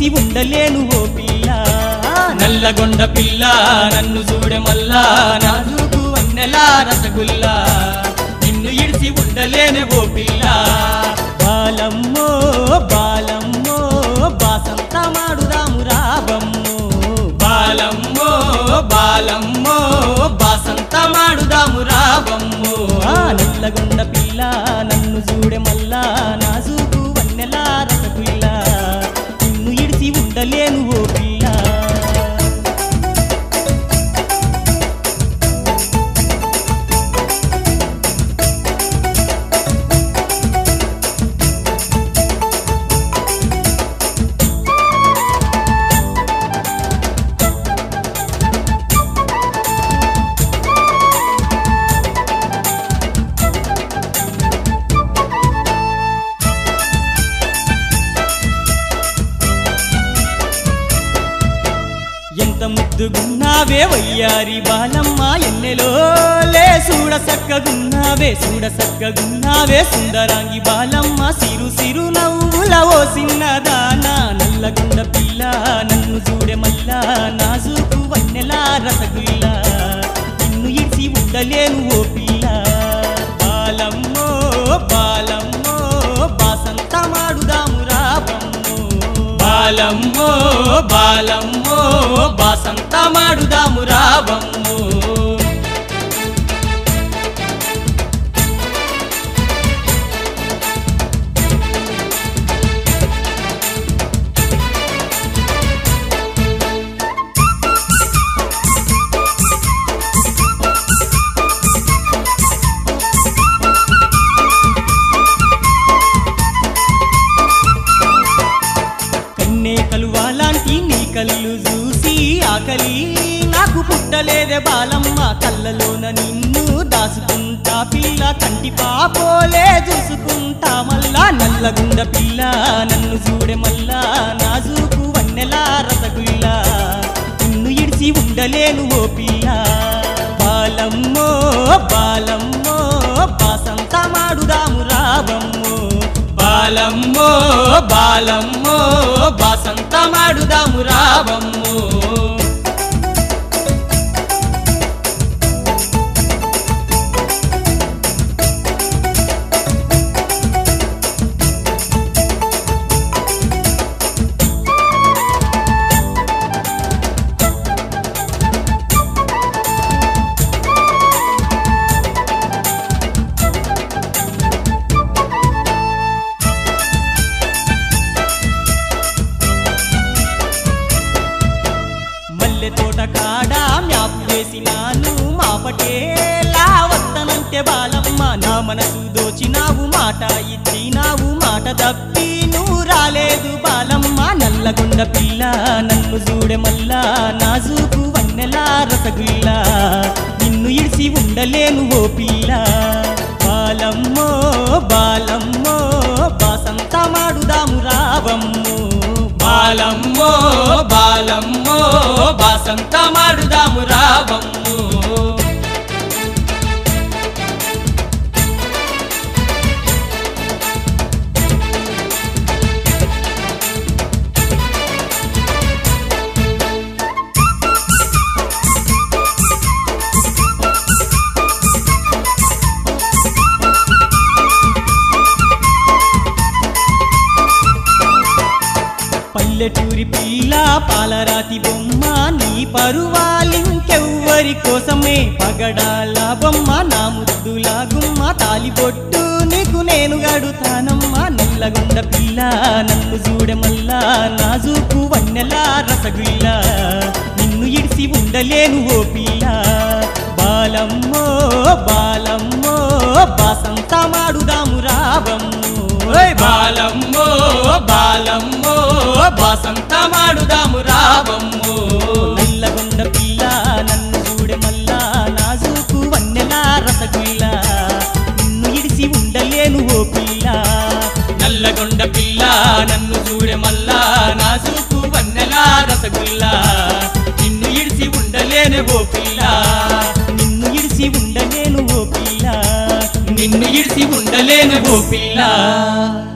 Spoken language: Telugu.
ఇడిసి ఉండలేను ఓ పిల్ల నల్లగొండ పిల్ల నన్ను చూడే మల్లా నాజుకు వన్నెలా రసగుల్లా నిన్ను ఇడిసి ఉండలేనే ఓ పిల్ల బాలమ్మో బాలమ్మో బాసంత మాడుదాము రాబమ్మో బాలమ్మో బాలమ్మో బాసంత మాడుదాము రావమ్మో ఆ నల్లగొండ పిల్ల నన్ను చూడే మల్లా నాజుకు వన్నెలా రసగుల్ల నిన్ను ఇడిసి ఉండలేను ఓ పిల్ల ఎంత ముద్దుగున్నావే వయ్యారి బాలమ్మ ఎన్నెలో లే చూడ సక్కగున్నావే చూడ సక్కగున్నావే సుందరాంగి బాలమ్మ సిరు సిరు నవ్వుల ఓ సిన్నదానా నల్లగుండ పిల్ల నన్ను చూడే మల్లా నాజుకు వన్నెలా రసగుల్లా నిన్ను ఇడిసి ఉండలేను ఓ పిల్ల బాలమ్మో బాలమ్మో బాసంత మాడుదాము రాబమ్మో బాలమ్మో బాలమ్మో బాసంత మాడుదాము రావమ్మో కన్నే కలువాలాంటి నీ కళ్ళు చూసి ఆకలి నాకు పుట్టలేదే బాలమ్మ కళ్ళలోన నిన్ను దాచుకుంటా పిల్ల కంటి పాపోలే చూసుకుంటా మల్లా నల్లగుండ పిల్ల నన్ను చూడే మల్లా నాజుకు వన్నెలా రసగుల్లా నిన్ను ఇడిసి ఉండలేను ఓ పిల్ల బాలమ్మో బాలమ్మో బాసంత మాడుదాము రాబమ్మో బాలమ్మో బాలమ్మో బాసంత మాడుదాము రావమ్మో మల్లె తోట కాడ మ్యాప్ వేసినాను మా పటేలా వత్తనంటే బాలమ్మ నా మనసు దోచినావు మాట ఇచ్చినావు మాట తప్పి నువ్వు రాలేదు బాలమ్మ నల్లగొండ పిల్ల నన్ను చూడే మల్లా నాజుకు వన్నెలా రసగుల్లా నిన్ను ఇడిసి ఉండలేను ఓ పిల్ల బాలమ్మో బాలమ్మో బాసంత మాడుదాము రావమ్మో బాలమ్మో బాలమ్మో బాసంత మాడుదాము రావమ్మో పల్లెటూరి పిల్ల పాలరాతి బొమ్మ నీ పరువాలింకెవ్వరి కోసమే పగడాల బొమ్మ నా ముద్దులా గుమ్మ తాలిబొట్టు నీకు నేను గడుతానమ్మా నల్లగొండ పిల్ల నన్ను చూడమల్లా నాజుకు వన్నెలా రసగుల్లా నిన్ను ఇడిసి ఉండలేను ఓ పిల్ల బాలమ్మో బాలమ్మో బాసంత మాడుదాము రావమ్మో ఓయ్ బాలమ్మో బాలమ్మో బాసంత మాడుదాము రావమ్మో నల్లగొండ పిల్ల నన్ను చూడే మల్లా నాజుకు వన్నెలా రసగుల్లా నిన్ను ఇడిసి ఉండలేను ఓ పిల్ల నల్లగొండ పిల్ల నన్ను చూడే మల్లా నాజుకు వన్నెలా రసగుల్లా నిన్ను ఇడిసి ఉండలేనే ఓ పిల్ల నిన్ను ఇడిసి ఉండలేను ఓ పిల్ల నిన్ను ఇడిసి ఉండలేనే ఓ పిల్ల